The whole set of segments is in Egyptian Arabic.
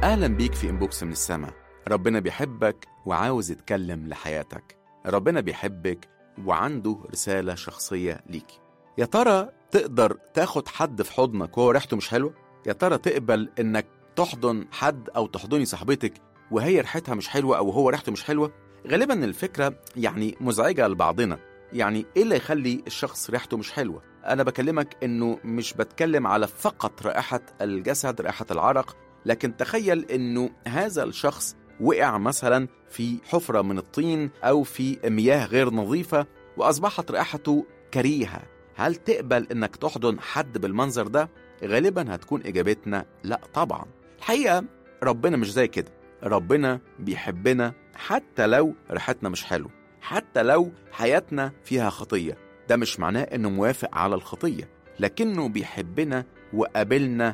أهلا بيك في إنبوكس من السما ربنا بيحبك وعاوز يتكلم لحياتك ربنا بيحبك وعنده رسالة شخصية ليك يا ترى تقدر تاخد حد في حضنك وهو ريحته مش حلوة؟ يا ترى تقبل إنك تحضن حد أو تحضني صاحبتك وهي ريحتها مش حلوة أو هو ريحته مش حلوة؟ غالبا الفكرة يعني مزعجة لبعضنا يعني إيه اللي يخلي الشخص ريحته مش حلوة؟ أنا بكلمك إنه مش بتكلم على فقط رائحة الجسد رائحة العرق لكن تخيل إنه هذا الشخص وقع مثلا في حفرة من الطين أو في مياه غير نظيفة وأصبحت رائحته كريهة هل تقبل إنك تحضن حد بالمنظر ده؟ غالبا هتكون إجابتنا لا طبعا الحقيقة ربنا مش زي كده ربنا بيحبنا حتى لو ريحتنا مش حلوة حتى لو حياتنا فيها خطية ده مش معناه إنه موافق على الخطية لكنه بيحبنا وقابلنا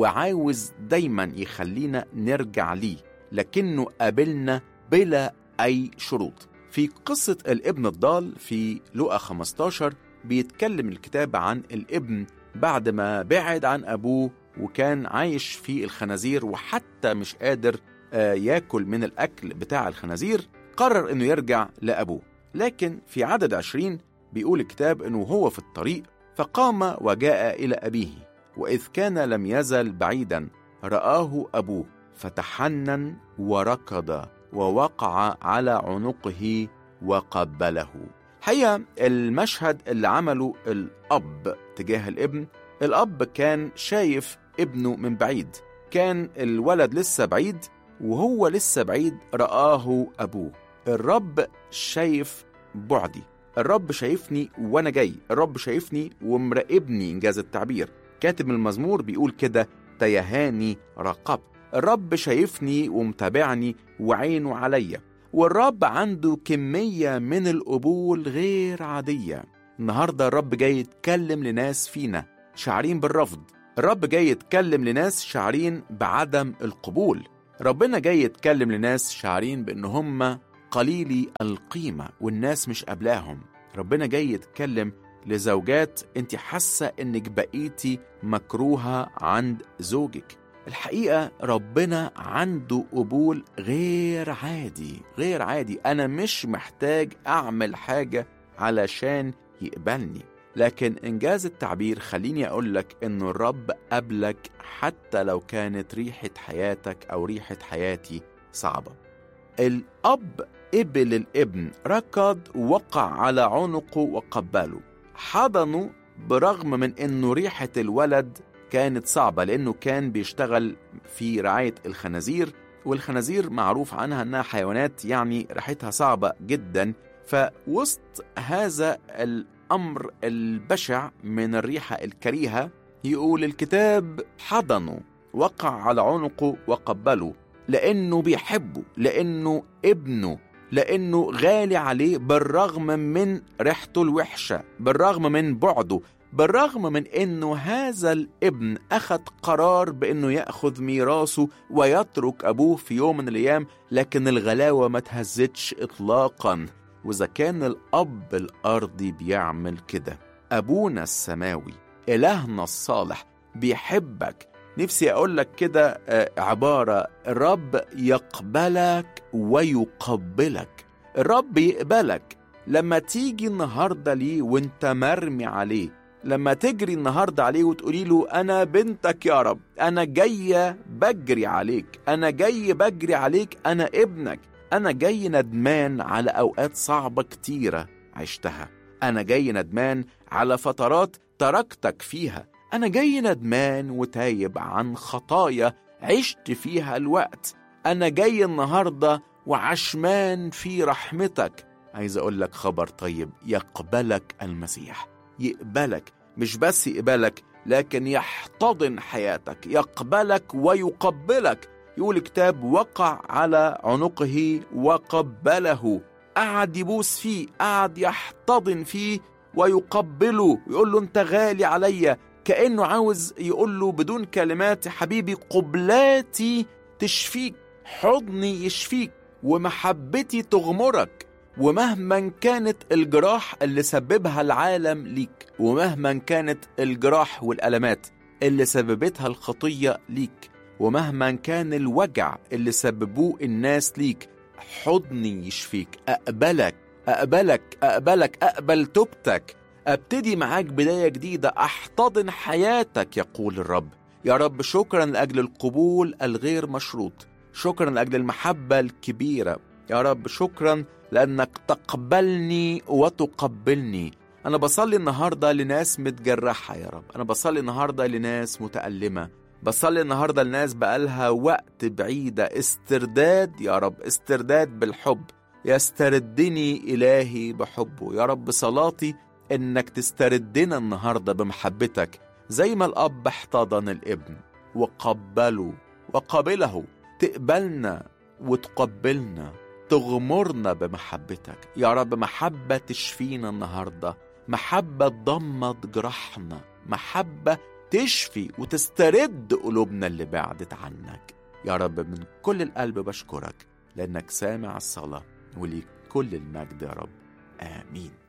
وعاوز دايما يخلينا نرجع ليه لكنه قابلنا بلا أي شروط في قصة الابن الضال في لقا 15 بيتكلم الكتاب عن الابن بعد ما بعد عن أبوه وكان عايش في الخنازير وحتى مش قادر آه، ياكل من الأكل بتاع الخنازير قرر إنه يرجع لأبوه لكن في عدد عشرين بيقول الكتاب إنه هو في الطريق فقام وجاء إلى أبيه وإذ كان لم يزل بعيدا رآه أبوه فتحنن وركض ووقع على عنقه وقبله حقيقة المشهد اللي عمله الأب تجاه الابن الأب كان شايف ابنه من بعيد كان الولد لسه بعيد وهو لسه بعيد رآه أبوه الرب شايف بعدي الرب شايفني وأنا جاي الرب شايفني ومراقبني إنجاز التعبير كاتب المزمور بيقول كده تيهاني راقبت الرب شايفني ومتابعني وعينه عليا والرب عنده كمية من القبول غير عادية النهاردة الرب جاي يتكلم لناس فينا شعرين بالرفض الرب جاي يتكلم لناس شعرين بعدم القبول ربنا جاي يتكلم لناس شعرين بأن هم قليلي القيمة والناس مش قبلاهم ربنا جاي يتكلم لزوجات انت حاسة انك بقيتي مكروهة عند زوجك الحقيقة ربنا عنده قبول غير عادي غير عادي أنا مش محتاج أعمل حاجة علشان يقبلني لكن إنجاز التعبير خليني أقول لك إنه الرب قبلك حتى لو كانت ريحة حياتك أو ريحة حياتي صعبة الأب قبل الابن ركض وقع على عنقه وقبله حضنه برغم من إنه ريحة الولد كانت صعبة لأنه كان بيشتغل في رعاية الخنازير والخنازير معروف عنها أنها حيوانات يعني ريحتها صعبة جدا فوسط هذا الأمر البشع من الريحة الكريهة يقول الكتاب حضنه وقع على عنقه وقبله لأنه بيحبه لأنه ابنه لأنه غالي عليه بالرغم من ريحته الوحشة بالرغم من بعده بالرغم من انه هذا الابن اخذ قرار بانه ياخذ ميراثه ويترك ابوه في يوم من الايام لكن الغلاوه ما تهزتش اطلاقا واذا كان الاب الارضي بيعمل كده ابونا السماوي الهنا الصالح بيحبك نفسي اقول لك كده عباره الرب يقبلك ويقبلك الرب يقبلك لما تيجي النهارده ليه وانت مرمي عليه لما تجري النهارده عليه وتقولي له انا بنتك يا رب انا جايه بجري عليك انا جاي بجري عليك انا ابنك انا جاي ندمان على اوقات صعبه كتيره عشتها انا جاي ندمان على فترات تركتك فيها انا جاي ندمان وتايب عن خطايا عشت فيها الوقت انا جاي النهارده وعشمان في رحمتك عايز اقول لك خبر طيب يقبلك المسيح يقبلك مش بس يقبلك لكن يحتضن حياتك يقبلك ويقبلك يقول الكتاب وقع على عنقه وقبله قعد يبوس فيه قعد يحتضن فيه ويقبله ويقول له انت غالي عليا كأنه عاوز يقول له بدون كلمات حبيبي قبلاتي تشفيك حضني يشفيك ومحبتي تغمرك ومهما كانت الجراح اللي سببها العالم ليك ومهما كانت الجراح والألمات اللي سببتها الخطية ليك ومهما كان الوجع اللي سببوه الناس ليك حضني يشفيك أقبلك أقبلك أقبلك أقبل توبتك أبتدي معاك بداية جديدة أحتضن حياتك يقول الرب يا رب شكرا لأجل القبول الغير مشروط شكرا لأجل المحبة الكبيرة يا رب شكرا لأنك تقبلني وتقبلني أنا بصلي النهاردة لناس متجرحة يا رب أنا بصلي النهاردة لناس متألمة بصلي النهاردة لناس بقالها وقت بعيدة استرداد يا رب استرداد بالحب يستردني إلهي بحبه يا رب صلاتي إنك تستردنا النهاردة بمحبتك زي ما الأب احتضن الابن وقبله وقبله تقبلنا وتقبلنا تغمرنا بمحبتك يا رب محبة تشفينا النهاردة محبة تضمد جرحنا محبة تشفي وتسترد قلوبنا اللي بعدت عنك يا رب من كل القلب بشكرك لأنك سامع الصلاة وليك كل المجد يا رب آمين